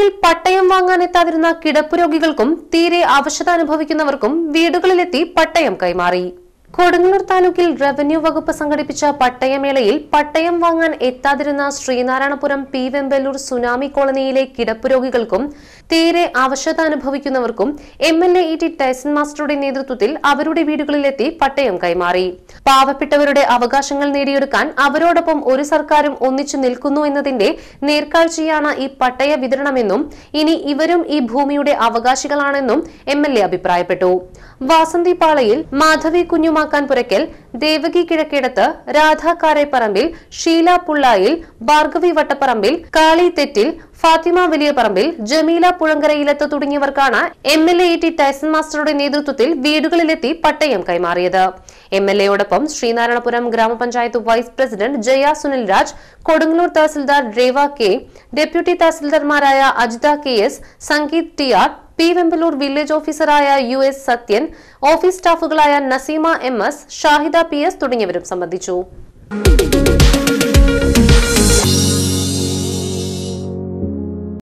ഭൂമിയിൽ പട്ടയം വാങ്ങാൻ എത്താതിരുന്ന കിടപ്പ് രോഗികൾക്കും തീരെ അവശത അനുഭവിക്കുന്നവർക്കും വീടുകളിലെത്തി പട്ടയം കൈമാറി കൊടുങ്ങല്ലൂർ താലൂക്കിൽ റവന്യൂ വകുപ്പ് സംഘടിപ്പിച്ച പട്ടയമേളയിൽ പട്ടയം വാങ്ങാൻ എത്താതിരുന്ന ശ്രീനാരായണപുരം പി വെമ്പലൂർ സുനാമി കോളനിയിലെ കിടപ്പ് രോഗികൾക്കും തീരെ അവശത അനുഭവിക്കുന്നവർക്കും M L A E T Tyson മാസ്റ്ററുടെ നേതൃത്വത്തിൽ അവരുടെ വീടുകളിലെത്തി പട്ടയം കൈമാറി പാവപ്പെട്ടവരുടെ അവകാശങ്ങൾ നേടിയെടുക്കാൻ അവരോടൊപ്പം ഒരു സർക്കാരും ഒന്നിച്ചു നിൽക്കുന്നു എന്നതിന്റെ നേർക്കാഴ്ചയാണ് ഈ പട്ടയ വിതരണമെന്നും ഇനി ഇവരും ഈ ഭൂമിയുടെ അവകാശികളാണെന്നും എം എൽ എ അഭിപ്രായപ്പെട്ടു വാസന്തി പാളയിൽ മാധവി കുഞ്ഞുമാക്കാൻ പുരയ്ക്കൽ ദേവകി കിഴക്കേടത്ത് രാധാ കാരേപ്പറമ്പിൽ ഷീല പുള്ളായിൽ ഭാർഗവി വട്ടപ്പറമ്പിൽ കാളി തെറ്റിൽ ഫാത്തിമ വലിയ പറമ്പിൽ ജമീല പുഴങ്കരയിലത്ത് തുടങ്ങിയവർക്കാണ് M L A T Tyson മാസ്റ്ററുടെ നേതൃത്വത്തിൽ വീടുകളിലെത്തി പട്ടയം കൈമാറിയത് എം എൽ എയോടൊപ്പം ശ്രീനാരായണപുരം ഗ്രാമപഞ്ചായത്ത് vice president Jaya Sunil Raj Kodungallur tahsildar Reva K deputy തഹസിൽദാർമാരായ Ajitha K S Sangeeth T R P Vembalur village ഓഫീസറായ യു എസ് സത്യൻ ഓഫീസ് സ്റ്റാഫുകളായ Naseema M S Shahida P S തുടങ്ങിയവരും സംബന്ധിച്ചു